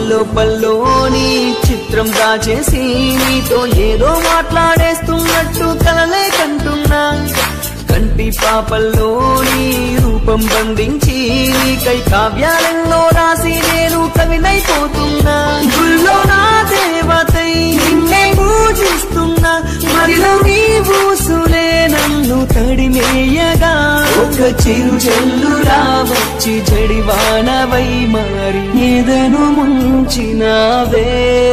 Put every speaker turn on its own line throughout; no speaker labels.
గుండెల్లో పల్లోని చిత్రం దాచేసి నీతో ఏదో మాట్లాడేస్తున్నట్టు కలలే కంటున్నా కంటి పాపల్లోని రూపం బంధించి నీకై కావ్యాలెన్నో రాసి నేను కవినైపోతున్నా గుళ్ళో నా దేవతై నిన్నే పూజిస్తున్నా మరిలో నీ ఊసులే నన్ను తడిమేయగా ఒక చిరు చెల్లులా వచ్చి జడివానవై మారి ఏదను ముంచినావే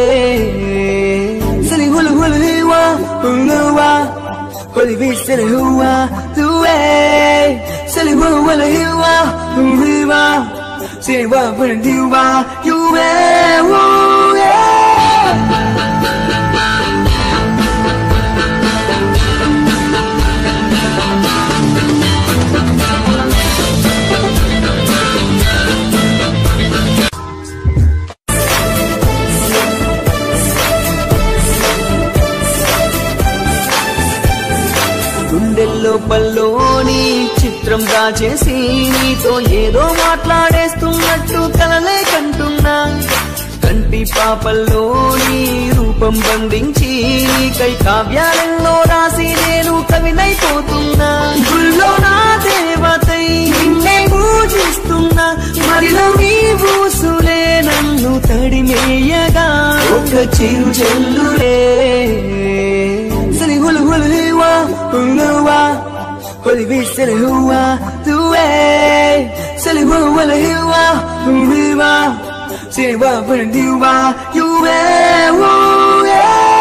సరి హులు హులు హువా హులువా Holy be silly who are the way. Silly who will you are who we are. Say what when you are you are. Yeah. గుండెల్లో పల్లోని చిత్రం దాచేసి నీతో ఏదో మాట్లాడేస్తున్నట్టు కలలే కంటున్నా కంటి పాపల్లోని రూపం బంధించి నీకై కావ్యాలెన్నో రాసి నేను కవినైపోతున్నా గుళ్ళో నా దేవతై నిన్నే పూజిస్తున్నా మరిలో నీ ఊసులే నన్ను తడిమేయగా ఒక చిరు చెల్లులే సరి హులు హులు హువా హులువా హులి బి సరి హువా తువే సరి హులు హులు హువా హులువా సరి వా when you are you are